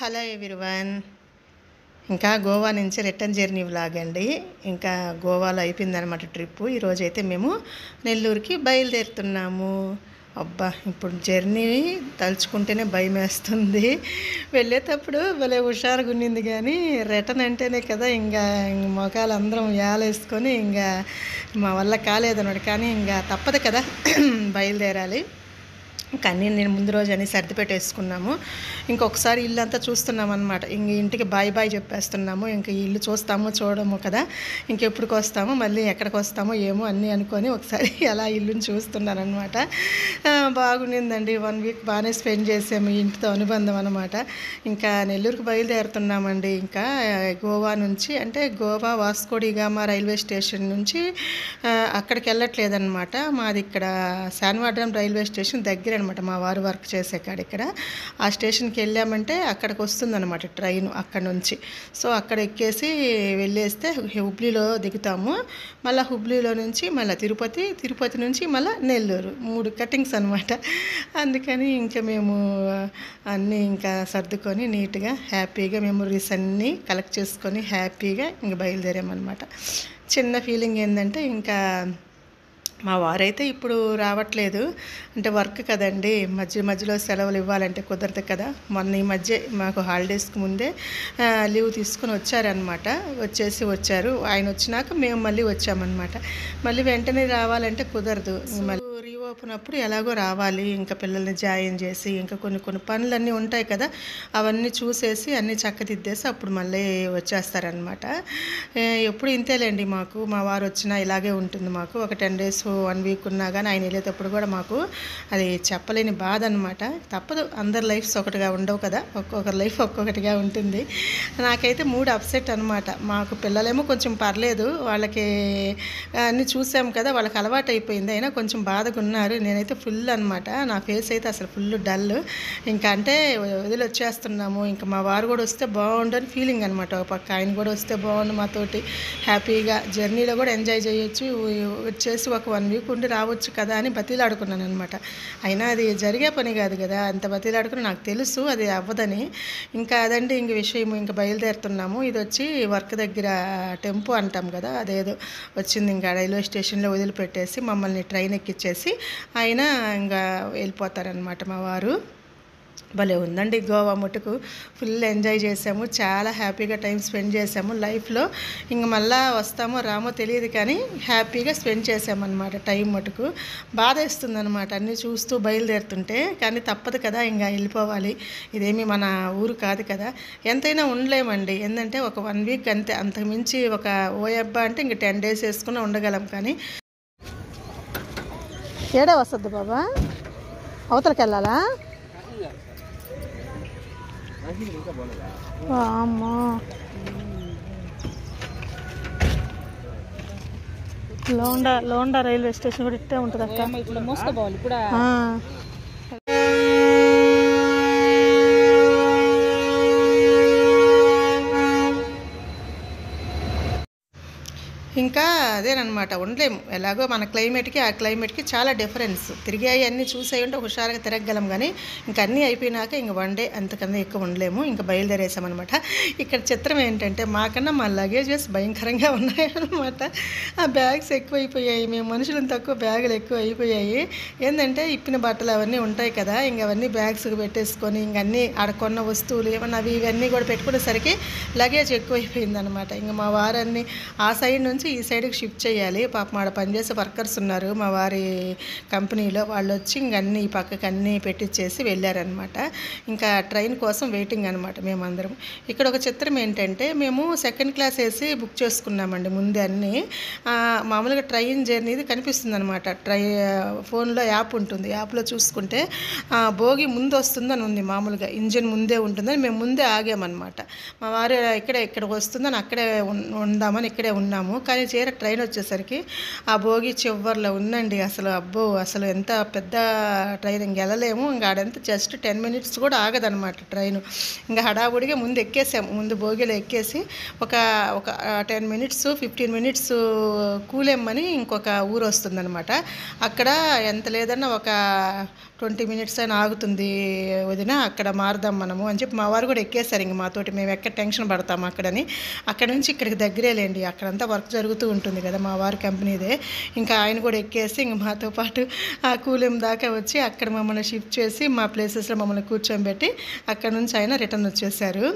Hello everyone ఇంకా గోవా నుంచి return journey vlog అండి ఇంకా గోవాలో అయిపోయిందనమాట ట్రిప్ ఈరోజు అయితే మేము నెల్లూరుకి బయలుదేరుతున్నాము అబ్బా ఇప్పుడు జర్నీ తలుచుకుంటేనే భయం వేస్తుంది వెళ్ళేటప్పుడు భలే హుషారుగా ఉన్నింది కానీ రిటర్న్ అంటేనే కదా ఇంకా ఇంక మొఖాలు అందరం వేలేసుకొని ఇంకా మా వల్ల కాలేదన్నమాట కానీ ఇంకా తప్పదు కదా బయలుదేరాలి కానీ నేను ముందు రోజు అని సర్ది పెట్టేసుకున్నాము ఇంకొకసారి ఇల్లు అంతా చూస్తున్నాం అనమాట ఇంక ఇంటికి బాయ్ బాయ్ చెప్పేస్తున్నాము ఇంక ఈ ఇల్లు చూస్తాము చూడము కదా ఇంకెప్పుడుకి వస్తాము మళ్ళీ ఎక్కడికి వస్తామో ఏమో అన్నీ అనుకొని ఒకసారి అలా ఇల్లుని చూస్తున్నాను అనమాట బాగుండిందండి వన్ వీక్ బాగానే స్పెండ్ చేసాము ఈ ఇంటితో అనుబంధం అనమాట ఇంకా నెల్లూరుకి బయలుదేరుతున్నామండి ఇంకా గోవా నుంచి అంటే గోవా వాస్కోడిగామా రైల్వే స్టేషన్ నుంచి ఆ, అక్కడికి వెళ్ళట్లేదన్నమాట మాది ఇక్కడ శాన్వాడ్రం రైల్వే స్టేషన్ దగ్గర అనమాట మా వారు వర్క్ చేసే కాడ ఇక్కడ ఆ స్టేషన్కి వెళ్ళామంటే అక్కడికి వస్తుందన్నమాట ట్రైన్ అక్కడ నుంచి సో అక్కడ ఎక్కేసి వెళ్ళేస్తే హుబ్లీలో దిగుతాము మళ్ళీ హుబ్లీలో నుంచి మళ్ళీ తిరుపతి తిరుపతి నుంచి మళ్ళీ నెల్లూరు మూడు కటింగ్స్ అనమాట అందుకని ఇంకా మేము అన్నీ ఇంకా సర్దుకొని నీట్గా హ్యాపీగా మెమొరీస్ అన్నీ కలెక్ట్ చేసుకొని హ్యాపీగా ఇంక బయలుదేరామన్నమాట చిన్న ఫీలింగ్ ఏంటంటే ఇంకా మా వారైతే ఇప్పుడు రావట్లేదు అంటే వర్క్ కదండి మధ్య మధ్యలో సెలవులు ఇవ్వాలంటే కుదరదు కదా మొన్న ఈ మధ్య మాకు హాలిడేస్కి ముందే ఆ, లీవ్ తీసుకొని వచ్చారనమాట వచ్చేసి వచ్చారు ఆయన వచ్చినాక మేము మళ్ళీ వచ్చామన్నమాట మళ్ళీ వెంటనే రావాలంటే కుదరదు మళ్ళీ రీఓపెన్ అప్పుడు ఎలాగో రావాలి ఇంకా పిల్లల్ని జాయిన్ చేసి ఇంకా కొన్ని కొన్ని పనులన్నీ ఉంటాయి కదా అవన్నీ చూసేసి అన్నీ చక్కదిద్దేసి అప్పుడు మళ్ళీ వచ్చేస్తారనమాట ఏ, ఎప్పుడు ఇంతేలేండి మాకు మా వారు వచ్చినా ఇలాగే ఉంటుంది మాకు ఒక టెన్ డేస్ వన్ వీక్ ఉన్నా కానీ ఆయన వెళ్ళేటప్పుడు కూడా మాకు అది చెప్పలేని బాధ అనమాట తప్పదు అందరి లైఫ్స్ ఒకటిగా ఉండవు కదా ఒక్కొక్కరి లైఫ్ ఒక్కొక్కటిగా ఉంటుంది నాకైతే మూడు అప్సెట్ అనమాట మాకు పిల్లలేమో కొంచెం పర్లేదు వాళ్ళకి అన్నీ చూసాం కదా వాళ్ళకి అలవాటు అయిపోయింది అయినా కొంచెం బాధగా ఉన్నారు నేనైతే ఫుల్ అనమాట నా ఫేస్ అయితే అసలు ఫుల్ డల్ ఇంకా అంటే వదిలి వచ్చేస్తున్నాము ఇంకా మా వారు కూడా వస్తే బాగుండు అని ఫీలింగ్ అనమాట ఒక పక్క ఆయన కూడా వస్తే బాగుండు మాతోటి హ్యాపీగా జర్నీలో కూడా ఎంజాయ్ చేయొచ్చు వచ్చేసి ఒక వన్ వీక్ ఉండి రావచ్చు కదా అని బతిలాడుకున్నాను అనమాట అయినా అది జరిగే పని కాదు కదా అంత బతిలాడుకుని నాకు తెలుసు అది అవ్వదని ఇంకా అదండి ఇంక విషయం ఇంకా బయలుదేరుతున్నాము ఇది వచ్చి వర్క్ దగ్గర టెంపో అంటాం కదా అదేదో వచ్చింది ఇంకా రైల్వే స్టేషన్లో వదిలిపెట్టేసి మమ్మల్ని ట్రైన్ ఎక్కిచ్చేసి ఆయన ఇంకా వెళ్ళిపోతారనమాట మా వారు భలే ఉందండి గోవా మటుకు ఫుల్ ఎంజాయ్ చేసాము చాలా హ్యాపీగా టైం స్పెండ్ చేసాము లైఫ్లో ఇంక మళ్ళా వస్తామో రామో తెలియదు కానీ హ్యాపీగా స్పెండ్ చేసామన్నమాట టైం మటుకు బాధ వేస్తుంది అనమాట అన్నీ చూస్తూ బయలుదేరుతుంటే కానీ తప్పదు కదా ఇంకా వెళ్ళిపోవాలి ఇదేమి మన ఊరు కాదు కదా ఎంతైనా ఉండలేమండి ఏంటంటే ఒక వన్ వీక్ అంతే అంతకుమించి ఒక ఓయబ్బా అంటే ఇంక టెన్ డేస్ వేసుకుని ఉండగలం కానీ ఏడే వస్తుంది బాబా అవతలకి వెళ్ళాలా అమ్మా లోండా లోండా రైల్వే స్టేషన్ కూడా ఇట్టే ఉంటుంది అక్క ఇట్లా మోసుకోపోవాలి ఇప్పుడు ఆ. ఇంకా అదేనమాట ఉండలేము ఎలాగో మన క్లైమేట్కి ఆ క్లైమేట్కి చాలా డిఫరెన్స్ తిరిగాయి అన్నీ చూసాయి ఉంటే హుషారుగా తిరగగలం కానీ ఇంకా అన్నీ అయిపోయినాక ఇంక వన్ డే అంతకన్నా ఎక్కువ ఉండలేము ఇంకా బయలుదేరేసామన్నమాట ఇక్కడ చిత్రం ఏంటంటే మాకన్నా మా లగేజెస్ భయంకరంగా ఉన్నాయన్నమాట ఆ బ్యాగ్స్ ఎక్కువైపోయాయి మేము మనుషులను తక్కువ బ్యాగులు ఎక్కువ అయిపోయాయి ఏంటంటే ఇప్పిన బట్టలు అవన్నీ ఉంటాయి కదా ఇంక అవన్నీ బ్యాగ్స్కి పెట్టేసుకొని ఇంక అన్నీ ఆడ కొన్న వస్తువులు ఏమన్నా అవి ఇవన్నీ కూడా పెట్టుకునేసరికి లగేజ్ ఎక్కువైపోయింది అనమాట ఇంక మా వారన్ని ఆ సైడ్ నుంచి ఈ సైడ్కి షిఫ్ట్ చేయాలి పాపం ఆడ పనిచేసే వర్కర్స్ ఉన్నారు మా వారి కంపెనీలో వాళ్ళు వచ్చి ఇంక అన్నీ ఈ పక్కకి అన్నీ పెట్టించేసి వెళ్ళారనమాట ఇంకా ట్రైన్ కోసం వెయిటింగ్ అనమాట మేమందరం ఇక్కడ ఒక చిత్రం ఏంటంటే మేము సెకండ్ క్లాస్ వేసి బుక్ చేసుకున్నామండి ముందే అన్నీ ఆ, మామూలుగా ట్రైన్ జర్నీది కనిపిస్తుంది అనమాట ట్రై ఫోన్లో యాప్ ఉంటుంది యాప్లో చూసుకుంటే ఆ, భోగి ముందు వస్తుందని ఉంది మామూలుగా ఇంజిన్ ముందే ఉంటుందని మేము ముందే ఆగామన్నమాట మా వారు ఇక్కడే ఇక్కడికి వస్తుందని అక్కడే ఉన్- ఉందామని ఇక్కడే ఉన్నాము కానీ కానీ చేర ట్రైన్ వచ్చేసరికి ఆ భోగి చివర్లో ఉందండి అసలు అబ్బో అసలు ఎంత పెద్ద ట్రైన్ ఇంక వెళ్ళలేము ఇంకా ఆడంతా జస్ట్ టెన్ మినిట్స్ కూడా ఆగదనమాట ట్రైన్ ఇంకా హడావుడిగా ముందు ఎక్కేసాము ముందు భోగిలో ఎక్కేసి ఒక ఒక టెన్ మినిట్స్ ఫిఫ్టీన్ మినిట్స్ కూలెమ్మని ఇంకొక ఊరు వస్తుందన్నమాట అక్కడ ఎంత లేదన్నా ఒక ట్వంటీ మినిట్స్ అయినా ఆగుతుంది వదిన అక్కడ మారుదాం మనము అని చెప్పి మా వారు కూడా ఎక్కేసారు ఇంక మాతోటి మేము ఎక్కడ టెన్షన్ పడతాం అక్కడని అక్కడ నుంచి ఇక్కడికి దగ్గరేలేండి అక్కడంతా వర్క్ జరుగుతూ ఉంటుంది కదా మా వారి కంపెనీదే ఇంకా ఆయన కూడా ఎక్కేసి ఇంక మాతో పాటు ఆ కూలెం దాకా వచ్చి అక్కడ మమ్మల్ని షిఫ్ట్ చేసి మా ప్లేసెస్లో మమ్మల్ని కూర్చోబెట్టి అక్కడ నుంచి ఆయన రిటర్న్ వచ్చేసారు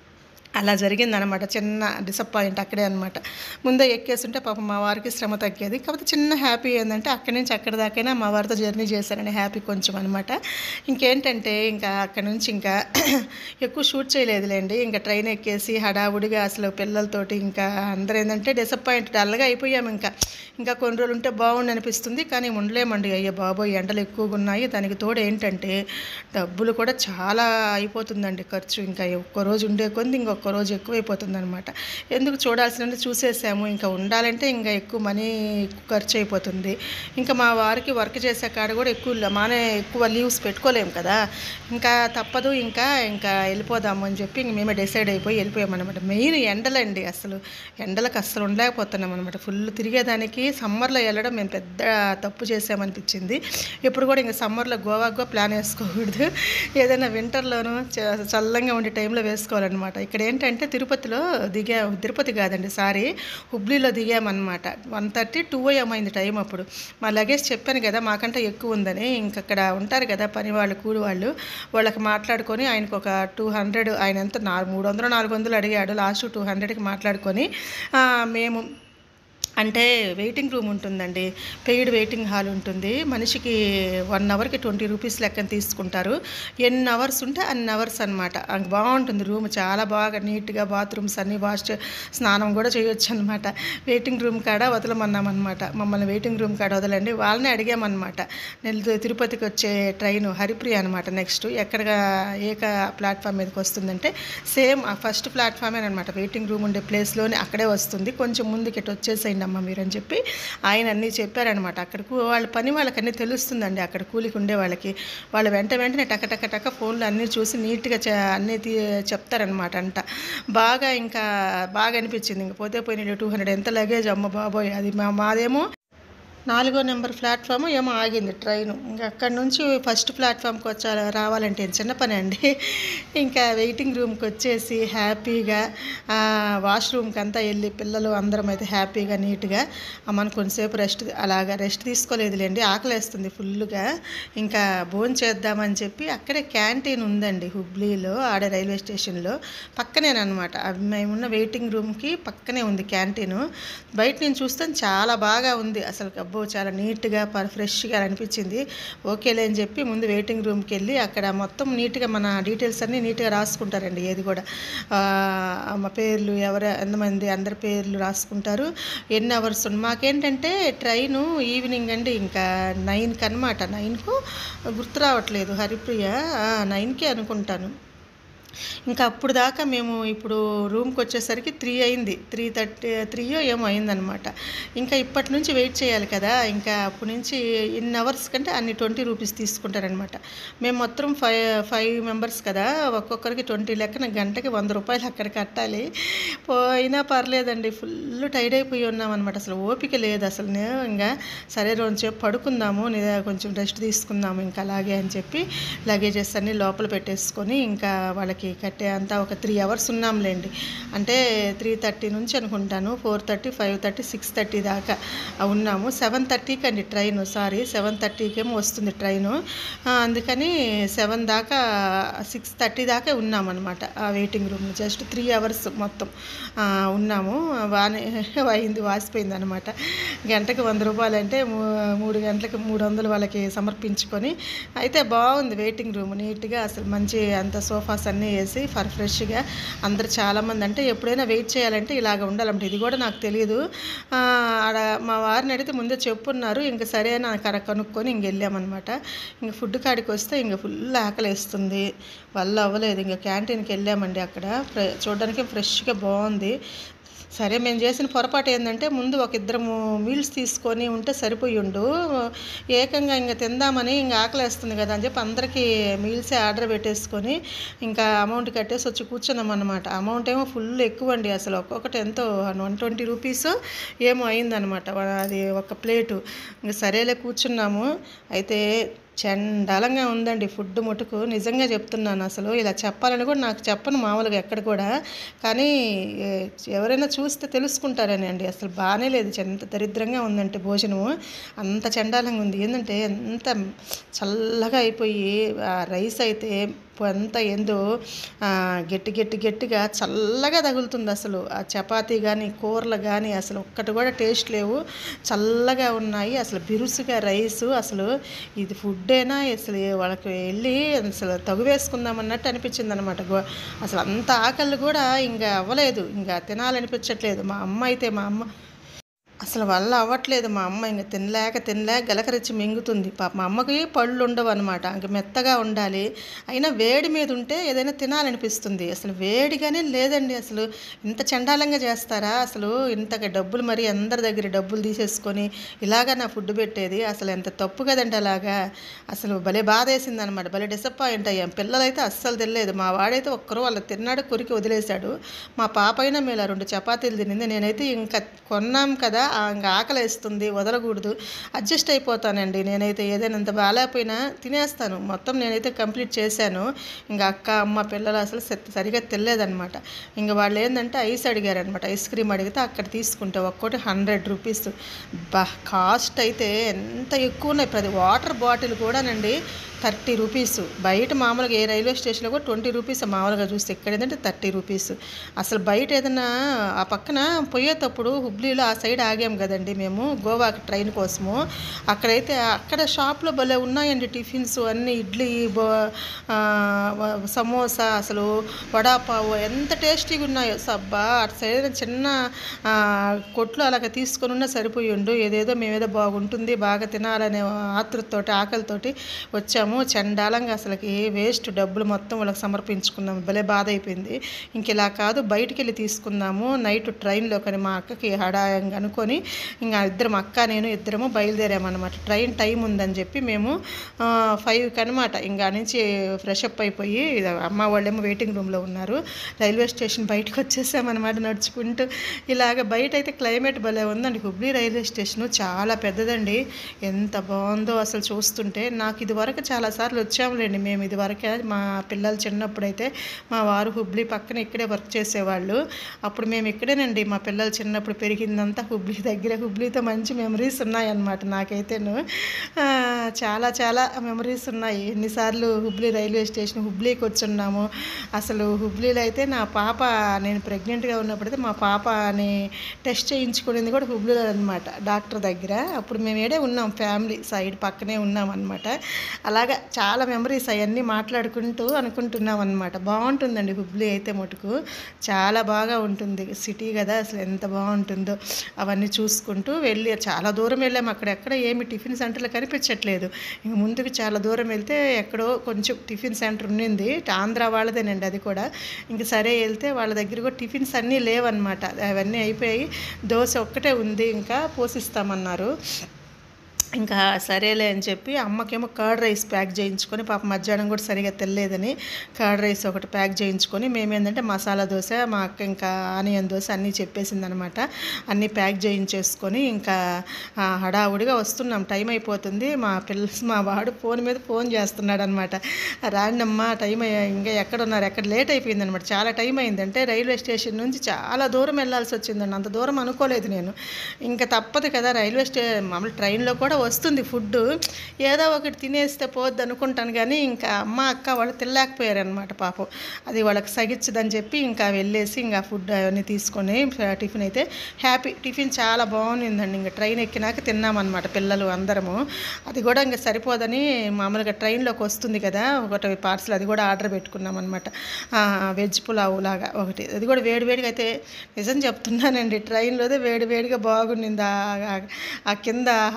అలా జరిగిందనమాట చిన్న డిసప్పాయింట్ అక్కడే అనమాట ముందే ఎక్కేస్తుంటే పాపం మా వారికి శ్రమ తగ్గేది కాకపోతే చిన్న హ్యాపీ ఏంటంటే అక్కడి నుంచి అక్కడి దాకైనా మా వారితో జర్నీ చేశానని హ్యాపీ కొంచెం అనమాట ఇంకేంటంటే ఇంకా అక్కడి నుంచి ఇంకా ఎక్కువ షూట్ చేయలేదులేండి ఇంకా ట్రైన్ ఎక్కేసి హడావుడిగా అసలు పిల్లలతోటి ఇంకా అందరూ ఏంటంటే డిసప్పాయింట్ డల్గా అయిపోయాము ఇంకా ఇంకా కొన్ని రోజులు ఉంటే బాగుండి అనిపిస్తుంది కానీ ఉండలేమండి అయ్యో బాబోయ్ ఎండలు ఎక్కువగా ఉన్నాయి దానికి తోడు ఏంటంటే డబ్బులు కూడా చాలా అయిపోతుందండి ఖర్చు ఇంకా ఒక్క రోజు ఉండే కొంది ఇంకొక రోజు ఎక్కువైపోతుంది అనమాట ఎందుకు చూడాల్సినవి చూసేసాము ఇంకా ఉండాలంటే ఇంకా ఎక్కువ మనీ ఎక్కువ ఖర్చు అయిపోతుంది ఇంకా మా వారికి వర్క్ చేసే కాడ కూడా ఎక్కువ మానే ఎక్కువ లీవ్స్ పెట్టుకోలేము కదా ఇంకా తప్పదు ఇంకా ఇంకా వెళ్ళిపోదాము అని చెప్పి ఇంక మేమే డిసైడ్ అయిపోయి వెళ్ళిపోయామన్నమాట మెయిన్ ఎండలండి అసలు ఎండలకు అస్సలు ఉండలేకపోతున్నాం అనమాట ఫుల్ తిరిగేదానికి సమ్మర్లో వెళ్ళడం మేము పెద్ద తప్పు చేసామనిపించింది ఇప్పుడు కూడా ఇంకా సమ్మర్లో గోవాకు కూడా ప్లాన్ వేసుకోకూడదు ఏదైనా వింటర్లోనూ చ- చల్లంగా ఉండే టైంలో వేసుకోవాలన్నమాట ఇక్కడ ఏంటంటే తిరుపతిలో దిగా తిరుపతి కాదండి సారీ హుబ్లీలో దిగామన్నమాట వన్ థర్టీ టూ ఏమైంది టైం అప్పుడు మా లగేజ్ చెప్పాను కదా మాకంటే ఎక్కువ ఉందని ఇంక అక్కడ ఉంటారు కదా పని వాళ్ళు కూలి వాళ్ళు వాళ్ళకి మాట్లాడుకొని ఆయనకు ఒక టూ హండ్రెడ్ ఆయన ఎంత నా మూడు వందలు నాలుగు వందలు అడిగాడు లాస్ట్ టూ హండ్రెడ్కి మాట్లాడుకొని ఆ, మేము అంటే వెయిటింగ్ రూమ్ ఉంటుందండి పెయిడ్ వెయిటింగ్ హాల్ ఉంటుంది మనిషికి వన్ అవర్కి ట్వంటీ రూపీస్ లెక్కన తీసుకుంటారు ఎన్ని అవర్స్ ఉంటే అన్ని అవర్స్ అనమాట బాగుంటుంది రూమ్ చాలా బాగా నీట్గా బాత్రూమ్స్ అన్నీ వాష్ చే- స్నానం కూడా చేయొచ్చు అనమాట వెయిటింగ్ రూమ్ కాడ వదలమన్నామన్నమాట మమ్మల్ని వెయిటింగ్ రూమ్ కాడ వదలండి వాళ్ళని అడిగామన్నమాట నేను తిరుపతికి వచ్చే ట్రైన్ హరిప్రియ అనమాట నెక్స్ట్ ఎక్కడ ఏక ప్లాట్ఫామ్ మీదకి వస్తుందంటే సేమ్ ఆ ఫస్ట్ ప్లాట్ఫామే అనమాట వెయిటింగ్ రూమ్ ఉండే ప్లేస్లోనే అక్కడే వస్తుంది కొంచెం ముందుకి ఇటు వచ్చేసేయండి అమ్మ మీరు అని చెప్పి ఆయన అన్నీ చెప్పారనమాట అక్కడికి వాళ్ళ పని వాళ్ళకి అన్నీ తెలుస్తుందండి అక్కడ కూలికి ఉండే వాళ్ళకి వాళ్ళు వెంట వెంటనే టక టక టక ఫోన్లు అన్నీ చూసి నీట్గా చే అన్నీ తీ చెప్తారనమాట అంట బాగా ఇంకా బాగా అనిపించింది ఇంక పోతే పోయిన టూ హండ్రెడ్ ఎంత లగేజ్ అమ్మ బాబోయ్ అది మా మాదేమో నాలుగో నెంబర్ ప్లాట్ఫామ్ ఏమో ఆగింది ట్రైన్ ఇంకా అక్కడి నుంచి ఫస్ట్ ప్లాట్ఫామ్కి వచ్చా రావాలంటే ఏం చిన్న పని అండి ఇంకా వెయిటింగ్ రూమ్కి వచ్చేసి హ్యాపీగా ఆ, వాష్రూమ్కి అంతా వెళ్ళి పిల్లలు అందరం అయితే హ్యాపీగా నీట్గా మనం కొంతసేపు రెస్ట్ అలాగా రెస్ట్ తీసుకోలేదులేండి ఆకలేస్తుంది ఫుల్గా ఇంకా భోజనం చేద్దామని చెప్పి అక్కడే క్యాంటీన్ ఉందండి హుబ్లీలో ఆడ రైల్వే స్టేషన్లో పక్కనేనమాట మేమున్న వెయిటింగ్ రూమ్కి పక్కనే ఉంది క్యాంటీన్ బయట నేను చూస్తే చాలా బాగా ఉంది అసలు అబ్బో చాలా నీట్గా పర్ ఫ్రెష్గా అనిపించింది ఓకేలే అని చెప్పి ముందు వెయిటింగ్ రూమ్కి వెళ్ళి అక్కడ మొత్తం నీట్గా మన డీటెయిల్స్ అన్నీ నీట్గా రాసుకుంటారండి ఏది కూడా ఆ, మా పేర్లు ఎవరు ఎంతమంది అందరి పేర్లు రాసుకుంటారు ఎన్ని అవర్స్ ఉంది మాకేంటంటే ట్రైను ఈవినింగ్ అండి ఇంకా నైన్కి అనమాట నైన్కు గుర్తు రావట్లేదు హరిప్రియ ఆ, నైన్కే అనుకుంటాను ఇంకా అప్పుడు దాకా మేము ఇప్పుడు రూమ్కి వచ్చేసరికి త్రీ అయింది త్రీ థర్టీ త్రీయో ఏమో అయిందనమాట ఇంకా ఇప్పటి నుంచి వెయిట్ చేయాలి కదా ఇంకా అప్పటి నుంచి ఇన్ని అవర్స్ కంటే అన్ని ట్వంటీ రూపీస్ తీసుకుంటారనమాట మేము మొత్తం ఫైవ్ ఫైవ్ మెంబర్స్ కదా ఒక్కొక్కరికి ట్వంటీ లెక్కన గంటకి వంద రూపాయలు అక్కడ కట్టాలి పోయినా పర్లేదండి ఫుల్ టైడ్ అయిపోయి ఉన్నాం అనమాట అసలు ఓపిక లేదు అసలు నేను ఇంకా సరే రోజు పడుకుందాము నిదా కొంచెం రెస్ట్ తీసుకుందాము ఇంకా అలాగే అని చెప్పి లగేజెస్ అన్నీ లోపల పెట్టేసుకొని ఇంకా వాళ్ళకి కట్టే అంతా ఒక త్రీ అవర్స్ ఉన్నాంలేండి అంటే త్రీ థర్టీ నుంచి అనుకుంటాను four thirty five thirty six thirty దాకా ఉన్నాము సెవెన్ థర్టీకి అండి ట్రైన్ సారీ సెవెన్ థర్టీకి ఏమో వస్తుంది ట్రైను ఆ, అందుకని సెవెన్ దాకా సిక్స్ థర్టీ దాకా ఉన్నామన్నమాట ఆ waiting room just three hours మొత్తం ఆ, ఉన్నాము బాగానే అయింది వాసిపోయింది అనమాట గంటకి వంద రూపాయలు అంటే మూ- మూడు గంటలకు మూడు వందలు వాళ్ళకి సమర్పించుకొని అయితే బాగుంది వెయిటింగ్ రూమ్ నీట్గా అసలు మంచి అంత సోఫాస్ అన్నీ వేసి ఫర్ ఫ్రెష్గా అందరు చాలామంది అంటే ఎప్పుడైనా వెయిట్ చేయాలంటే ఇలాగ ఉండాలంటే ఇది కూడా నాకు తెలియదు ఆ, ఆడ మా వారిని అడిగితే ముందే చెప్పున్నారు ఇంక సరే అని అక్కడ కనుక్కొని ఇంక వెళ్ళామన్నమాట ఇంక ఫుడ్ కాడికి వస్తే ఇంక ఫుల్ ఆకలి వేస్తుంది వల్ల అవ్వలేదు ఇంకా క్యాంటీన్కి వెళ్ళామండి అక్కడ ఫ్రె- చూడడానికి ఫ్రెష్గా బాగుంది సరే మేము చేసిన పొరపాటు ఏంటంటే ముందు ఒక ఇద్దరము మీల్స్ తీసుకొని ఉంటే సరిపోయి ఉండు ఏకంగా ఇంకా తిందామని ఇంకా ఆకలేస్తుంది కదా అని చెప్పి అందరికీ మీల్సే ఆర్డర్ పెట్టేసుకొని ఇంకా అమౌంట్ కట్టేసి వచ్చి కూర్చున్నాం అనమాట అమౌంట్ ఏమో ఫుల్ ఎక్కువ అండి అసలు ఒక్కొక్కటి ఎంతో వన్ ట్వంటీ రూపీస్ ఏమో అయిందనమాట అది ఒక ప్లేటు ఇంకా సరేలే కూర్చున్నాము అయితే చండాలంగా ఉందండి ఫుడ్ ముటుకు నిజంగా చెప్తున్నాను అసలు ఇలా చెప్పాలని కూడా నాకు చెప్పను మామూలుగా ఎక్కడ కూడా కానీ ఏ, ఎవరైనా చూస్తే తెలుసుకుంటారని అండి అసలు బాగానే లేదు ఎంత దరిద్రంగా ఉందంటే భోజనము అంత చండాలంగా ఉంది ఏంటంటే ఎంత చల్లగా అయిపోయి ఆ రైస్ అయితే అంతా ఏందో ఆ, గట్టి గట్టి గట్టిగా చల్లగా తగులుతుంది అసలు ఆ చపాతీ కానీ కూరలు కానీ అసలు ఒక్కటి కూడా టేస్ట్ లేవు చల్లగా ఉన్నాయి అసలు బిరుసుగా రైస్ అసలు ఇది ఫుడ్డేనా అసలు వాళ్ళకి వెళ్ళి అసలు తగు వేసుకుందాం అన్నట్టు అనిపించింది అనమాట అసలు అంత ఆకలి కూడా ఇంకా అవ్వలేదు ఇంకా తినాలనిపించట్లేదు మా అమ్మ అయితే మా అమ్మ అసలు వల్ల అవ్వట్లేదు మా అమ్మ ఇంక తినలేక తినలేక గలకరిచ్చి మింగుతుంది పాప మా అమ్మకి పళ్ళు ఉండవు అనమాట ఇంక మెత్తగా ఉండాలి అయినా వేడి మీద ఉంటే ఏదైనా తినాలనిపిస్తుంది అసలు వేడిగానే లేదండి అసలు ఇంత చండాలంగా చేస్తారా అసలు ఇంతగా డబ్బులు మరి అందరి దగ్గర డబ్బులు తీసేసుకొని ఇలాగా నా ఫుడ్ పెట్టేది అసలు ఎంత తప్పు కదండి అలాగా అసలు భలే బాధ వేసింది అనమాట భలే డిసప్పాయింట్ అయ్యాం పిల్లలైతే అస్సలు తెలియలేదు మా వాడైతే ఒక్కరు వాళ్ళు తిన్నాడు కొరికి వదిలేశాడు మా పాప అయినా మేలా రెండు చపాతీలు తినింది నేనైతే ఇంకా కొన్నాం కదా ఆ ఇంకా ఆకలి వేస్తుంది వదలకూడదు అడ్జస్ట్ అయిపోతానండి నేనైతే ఏదైనా అంత బాగాలేకపోయినా తినేస్తాను మొత్తం నేనైతే కంప్లీట్ చేశాను ఇంకా అక్క అమ్మ పిల్లలు అసలు సరి- సరిగా తెలియదనమాట ఇంకా వాళ్ళు ఏంటంటే ఐస్ అడిగారనమాట ఐస్ క్రీమ్ అడిగితే అక్కడ తీసుకుంటే ఒక్కోటి హండ్రెడ్ రూపీస్ బా కాస్ట్ అయితే ఎంత ఎక్కువ ఉన్నాయి ప్రతి వాటర్ బాటిల్ కూడానండి థర్టీ రూపీస్ బయట మామూలుగా ఏ రైల్వే స్టేషన్లో కూడా ట్వంటీ రూపీస్ మామూలుగా చూస్తే ఇక్కడ ఏంటంటే థర్టీ రూపీస్ అసలు బయట ఏదైనా ఆ పక్కన పోయేటప్పుడు హుబ్లీలో ఆ సైడ్ ఆగాం కదండి మేము గోవాకి ట్రైన్ కోసము అక్కడైతే అక్కడ షాప్లో భలే ఉన్నాయండి టిఫిన్స్ అన్నీ ఇడ్లీ బో ఆ, వ- సమోసా అసలు వడాపావు ఎంత టేస్టీగా ఉన్నాయో సబ్బా అటు సైడ్ చిన్న ఆ, కొట్లు అలాగ తీసుకొని ఉన్నా సరిపోయి ఉండు ఏదేదో మేమేదో బాగుంటుంది బాగా తినాలనే ఆతృతతోటి ఆకలితోటి వచ్చాము చండాలంగా అసలుకి వేస్ట్ డబ్బులు మొత్తం వాళ్ళకి సమర్పించుకున్నాము భలే బాధ అయిపోయింది ఇంక ఇలా కాదు బయటికి వెళ్ళి తీసుకుందాము నైట్ ట్రైన్లో కానీ మా అక్కకి హడాయంగా అనుకొని ఇంకా ఇద్దరం అక్క నేను ఇద్దరము బయలుదేరామన్నమాట ట్రైన్ టైం ఉందని చెప్పి మేము ఫైవ్కి అనమాట ఇంకా నుంచి ఫ్రెష్ అప్ అయిపోయి ఇది అమ్మ వాళ్ళేమో వెయిటింగ్ రూమ్లో ఉన్నారు రైల్వే స్టేషన్ బయటకు వచ్చేసామన్నమాట నడుచుకుంటూ ఇలాగ బయట అయితే క్లైమేట్ భలే ఉందండి హుబ్లీ రైల్వే స్టేషన్ చాలా పెద్దదండి ఎంత బాగుందో అసలు చూస్తుంటే నాకు ఇది వరకు చాలాసార్లు వచ్చాములేండి మేము ఇది వరకే మా పిల్లలు చిన్నప్పుడైతే మా వారు హుబ్లీ పక్కన ఇక్కడే వర్క్ చేసేవాళ్ళు అప్పుడు మేము ఇక్కడేనండి మా పిల్లలు చిన్నప్పుడు పెరిగిందంతా హుబ్లీ దగ్గర హుబ్లీతో మంచి మెమరీస్ ఉన్నాయన్నమాట నాకైతేను ఆ, చాలా చాలా మెమరీస్ ఉన్నాయి ఎన్నిసార్లు హుబ్లీ రైల్వే స్టేషన్ హుబ్లీకి వచ్చున్నాము అసలు హుబ్లీలో అయితే నా పాప నేను ప్రెగ్నెంట్గా ఉన్నప్పుడైతే మా పాపని టెస్ట్ చేయించుకునేది కూడా హుబ్లీలో అనమాట డాక్టర్ దగ్గర అప్పుడు మేము ఏడే ఉన్నాం ఫ్యామిలీ సైడ్ పక్కనే ఉన్నాం అనమాట అలాగా చాలా మెమరీస్ అవన్నీ మాట్లాడుకుంటూ అనుకుంటున్నాం అనమాట బాగుంటుందండి హుబ్లీ అయితే మటుకు చాలా బాగా ఉంటుంది సిటీ కదా అసలు ఎంత బాగుంటుందో అవన్నీ చూసుకుంటూ వెళ్ళి చాలా దూరం వెళ్ళాము అక్కడెక్కడ ఏమి టిఫిన్ సెంటర్లు కనిపించట్లేదు ఇంక ముందుకు చాలా దూరం వెళ్తే ఎక్కడో కొంచెం టిఫిన్ సెంటర్ ఉన్నింది ఆంధ్ర వాళ్ళదేనండి అది కూడా ఇంక సరే వెళ్తే వాళ్ళ దగ్గర కూడా టిఫిన్స్ అన్నీ లేవన్నమాట అవన్నీ అయిపోయి దోశ ఒక్కటే ఉంది ఇంకా పోసిస్తామన్నారు ఇంకా సరేలే అని చెప్పి అమ్మకేమో కర్డ్ రైస్ ప్యాక్ చేయించుకొని పాప మధ్యాహ్నం కూడా సరిగా తెలియదని కర్డ్ రైస్ ఒకటి ప్యాక్ చేయించుకొని మేమేంటంటే మసాలా దోశ మా అక్క ఇంకా ఆనియన్ దోశ అన్నీ చెప్పేసింది అనమాట అన్నీ ప్యాక్ చేయించేసుకొని ఇంకా ఆ, హడావుడిగా వస్తున్నాం టైం అయిపోతుంది మా పిల్ల మా వాడు ఫోన్ మీద ఫోన్ చేస్తున్నాడు అనమాట రాండమ్మా టైం అయ్యా ఇంకా ఎక్కడ ఉన్నారు ఎక్కడ లేట్ అయిపోయింది అనమాట చాలా టైం అయింది అంటే రైల్వే స్టేషన్ నుంచి చాలా దూరం వెళ్ళాల్సి వచ్చిందండి అంత దూరం అనుకోలేదు నేను ఇంకా తప్పదు కదా రైల్వే స్టే మామూలు ట్రైన్లో కూడా వస్తుంది ఫుడ్ ఏదో ఒకటి తినేస్తే పోద్ది అనుకుంటాను కానీ ఇంకా అమ్మ అక్క వాళ్ళు తినలేకపోయారనమాట పాపం అది వాళ్ళకి సగిచ్చదని చెప్పి ఇంకా వెళ్ళేసి ఇంకా ఫుడ్ అవన్నీ తీసుకొని టిఫిన్ అయితే హ్యాపీ టిఫిన్ చాలా బాగుండిందండి ఇంకా ట్రైన్ ఎక్కినాక తిన్నామన్నమాట పిల్లలు అందరము అది కూడా ఇంకా సరిపోదని మామూలుగా ట్రైన్లోకి వస్తుంది కదా ఒకటి పార్సల్ అది కూడా ఆర్డర్ పెట్టుకున్నాం అనమాట వెజ్ పులావ్ లాగా ఒకటి అది కూడా వేడివేడిగా అయితే నిజం చెప్తున్నానండి ట్రైన్లోదే వేడివేడిగా బాగుండింది ఆ- ఆ- ఆ కింద ఆ హుబ్లీలో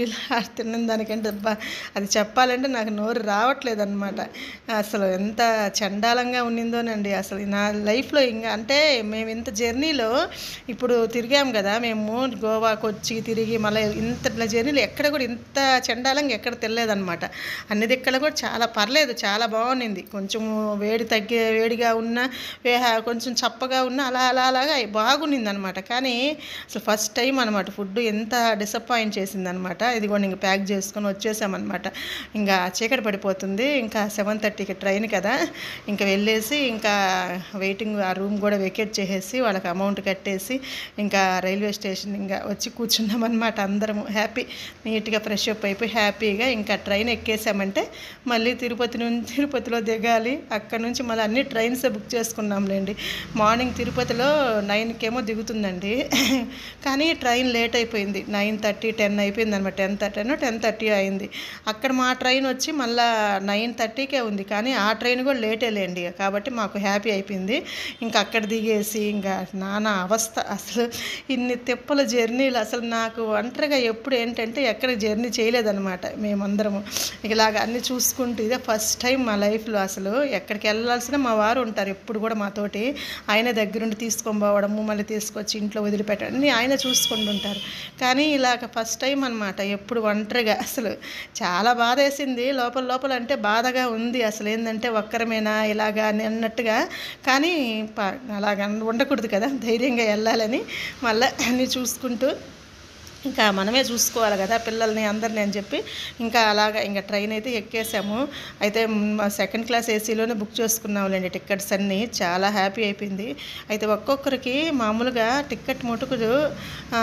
బజ్జీలు ఆ తిన్న దానికంటే అబ్బా అది చెప్పాలంటే నాకు నోరు రావట్లేదు అనమాట అసలు ఎంత చండాలంగా ఉన్నిందోనండి అసలు నా లైఫ్లో ఇంకా అంటే మేము ఇంత జర్నీలో ఇప్పుడు తిరిగాం కదా మేము గోవాకు వచ్చి తిరిగి మళ్ళీ ఇంత జర్నీలో ఎక్కడ కూడా ఇంత చండాలంగా ఎక్కడ తెలియదన్నమాట అన్ని దిక్కల కూడా చాలా పర్లేదు చాలా బాగుండింది కొంచెం వేడి తగ్గే వేడిగా ఉన్న వే- కొంచెం చప్పగా ఉన్న అలా అలా అలాగా బాగుండింది అనమాట కానీ అసలు ఫస్ట్ టైం అనమాట ఫుడ్ ఎంత డిసప్పాయింట్ చేసింది అనమాట ఇదిగోండి ఇంక ప్యాక్ చేసుకొని వచ్చేసామన్నమాట ఇంకా చీకటి పడిపోతుంది ఇంకా సెవెన్ థర్టీకి ట్రైన్ కదా ఇంకా వెళ్ళేసి ఇంకా వెయిటింగ్ ఆ రూమ్ కూడా వెకేట్ చేసేసి వాళ్ళకి అమౌంట్ కట్టేసి ఇంకా రైల్వే స్టేషన్ ఇంకా వచ్చి కూర్చున్నాం అనమాట అందరము హ్యాపీ నీట్గా ఫ్రెష్ అప్ అయిపోయి హ్యాపీగా ఇంకా ట్రైన్ ఎక్కేసామంటే మళ్ళీ తిరుపతి నుంచి తిరుపతిలో దిగాలి అక్కడ నుంచి మళ్ళీ అన్ని ట్రైన్స్ బుక్ చేసుకున్నాంలేండి మార్నింగ్ తిరుపతిలో నైన్కేమో దిగుతుందండి కానీ ట్రైన్ లేట్ అయిపోయింది నైన్ థర్టీ టెన్ అయిపోయింది అనమాట టెన్ థర్టీ టెన్ థర్టీ అయింది అక్కడ మా ట్రైన్ వచ్చి మళ్ళా నైన్ థర్టీకే ఉంది కానీ ఆ ట్రైన్ కూడా లేటే లేండి కాబట్టి మాకు హ్యాపీ అయిపోయింది ఇంకా అక్కడ దిగేసి ఇంకా నానా అవస్థ అసలు ఇన్ని తిప్పల జర్నీలు అసలు నాకు ఒంటరిగా ఎప్పుడు ఏంటంటే ఎక్కడ జర్నీ చేయలేదన్నమాట మేమందరము ఇలాగ అన్ని చూసుకుంటూ ఇదే ఫస్ట్ టైం మా లైఫ్లో అసలు ఎక్కడికి వెళ్ళాల్సిన మా వారు ఉంటారు ఎప్పుడు కూడా మాతోటి ఆయన దగ్గరుండి తీసుకొని పోవడము మళ్ళీ తీసుకొచ్చి ఇంట్లో వదిలిపెట్టడం అన్నీ ఆయన చూసుకుంటుంటారు కానీ ఇలాగ ఫస్ట్ టైం అనమాట ఎప్పుడు ఒంటరిగా అసలు చాలా బాధ వేసింది లోపల లోపల అంటే బాధగా ఉంది అసలు ఏంటంటే ఒక్కరమేనా ఇలాగా అని అన్నట్టుగా కానీ ప- అలాగ ఉండకూడదు కదా ధైర్యంగా వెళ్ళాలని మళ్ళీ అన్నీ చూసుకుంటూ ఇంకా మనమే చూసుకోవాలి కదా పిల్లల్ని అందరిని అని చెప్పి ఇంకా అలాగా ఇంకా ట్రైన్ అయితే ఎక్కేసాము అయితే మా సెకండ్ క్లాస్ ఏసీలోనే బుక్ చేసుకున్నాంలేండి టికెట్స్ అన్నీ చాలా హ్యాపీ అయిపోయింది అయితే ఒక్కొక్కరికి మామూలుగా టికెట్ మటుకు ఆ,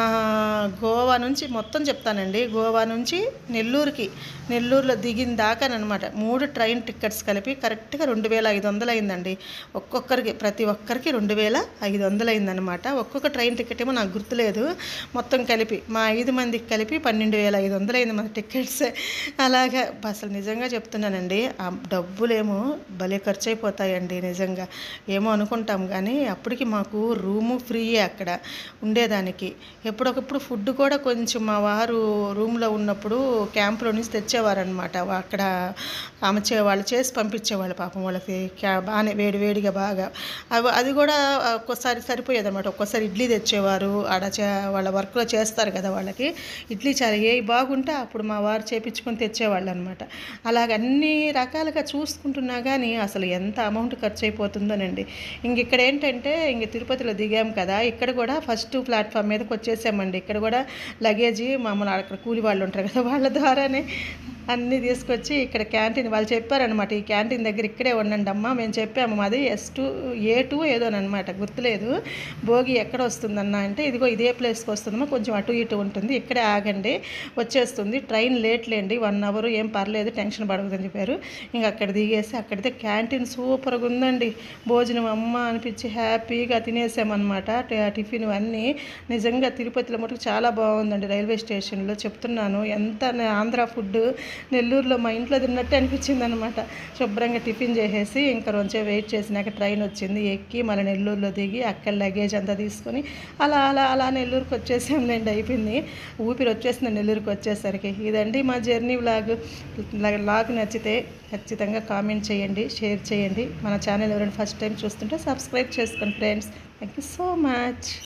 గోవా నుంచి మొత్తం చెప్తానండి గోవా నుంచి నెల్లూరుకి నెల్లూరులో దిగిన దాకానమాట మూడు ట్రైన్ టికెట్స్ కలిపి కరెక్ట్గా రెండు వేల ఐదు వందలు అయిందండి ఒక్కొక్కరికి ప్రతి ఒక్కరికి రెండు వేల ఐదు వందలు అయిందనమాట ఒక్కొక్క ట్రైన్ టికెట్ ఏమో నాకు గుర్తులేదు మొత్తం కలిపి మా ఐదు మందికి కలిపి పన్నెండు వేల ఐదు వందలు అయింది మన టికెట్స్ అలాగా అసలు నిజంగా చెప్తున్నానండి ఆ డబ్బులేమో భలే ఖర్చు అయిపోతాయండి నిజంగా ఏమో అనుకుంటాం కానీ అప్పటికి మాకు రూము ఫ్రీయే అక్కడ ఉండేదానికి ఎప్పుడొకప్పుడు ఫుడ్ కూడా కొంచెం మా వారు రూమ్లో ఉన్నప్పుడు క్యాంప్లో నుంచి తెచ్చేవారనమాట అక్కడ ఆమె చే వాళ్ళు చేసి పంపించేవాళ్ళు పాపం వాళ్ళకి క్యా బాగానే వేడి వేడిగా బాగా అవి అది కూడా ఒక్కోసారి సరిపోయేది అనమాట ఒక్కోసారి ఇడ్లీ తెచ్చేవారు ఆడ చే వాళ్ళ వర్క్లో చేస్తారు కదా వాళ్ళకి ఇడ్లీ చాలా ఏ బాగుంటే అప్పుడు మా వారు చేపించుకొని తెచ్చేవాళ్ళు అనమాట అలాగ అన్ని రకాలుగా చూసుకుంటున్నా కానీ అసలు ఎంత అమౌంట్ ఖర్చు అయిపోతుందోనండి ఇంక ఇక్కడ ఏంటంటే ఇంక తిరుపతిలో దిగాం కదా ఇక్కడ కూడా ఫస్ట్ ప్లాట్ఫామ్ మీదకి వచ్చేసామండి ఇక్కడ కూడా లగేజీ మామూలు అక్కడ కూలి వాళ్ళు ఉంటారు కదా వాళ్ళ ద్వారానే అన్నీ తీసుకొచ్చి ఇక్కడ క్యాంటీన్ వాళ్ళు చెప్పారనమాట ఈ క్యాంటీన్ దగ్గర ఇక్కడే ఉండండి అమ్మా మేము చెప్పాము మాది ఎస్ టూ ఏ టూ ఏదోనమాట గుర్తులేదు భోగి ఎక్కడ వస్తుందన్న అంటే ఇదిగో ఇదే ప్లేస్కి వస్తుందమ్మా కొంచెం అటు ఇటు ఉంటుంది ఇక్కడే ఆగండి వచ్చేస్తుంది ట్రైన్ లేట్ లేండి వన్ అవర్ ఏం పర్లేదు టెన్షన్ పడకూడదని చెప్పారు ఇంకా అక్కడ దిగేసి అక్కడైతే క్యాంటీన్ సూపర్గా ఉందండి భోజనం అమ్మ అనిపించి హ్యాపీగా తినేసామన్నమాట టి- టిఫిన్ అన్నీ నిజంగా తిరుపతిలో మటుకు చాలా బాగుందండి రైల్వే స్టేషన్లో చెప్తున్నాను ఎంత న- ఆంధ్ర ఫుడ్ నెల్లూరులో మా ఇంట్లో తిన్నట్టే అనిపించింది అనమాట శుభ్రంగా టిఫిన్ చేసేసి ఇంకా రోజే వెయిట్ చేసినాక ట్రైన్ వచ్చింది ఎక్కి మళ్ళీ నెల్లూరులో దిగి అక్కడ లగేజ్ అంతా తీసుకొని అలా అలా అలా నెల్లూరుకి వచ్చేసాంలేండి అయిపోయింది ఊపిరి వచ్చేసింది నెల్లూరుకి వచ్చేసరికి ఇదండి మా జర్నీ వ్లాగ్ వ్లాగ్ నచ్చితే ఖచ్చితంగా కామెంట్ చేయండి షేర్ చేయండి మన ఛానల్ ఎవరైనా ఫస్ట్ టైం చూస్తుంటే సబ్స్క్రైబ్ చేసుకోండి friends thank you so much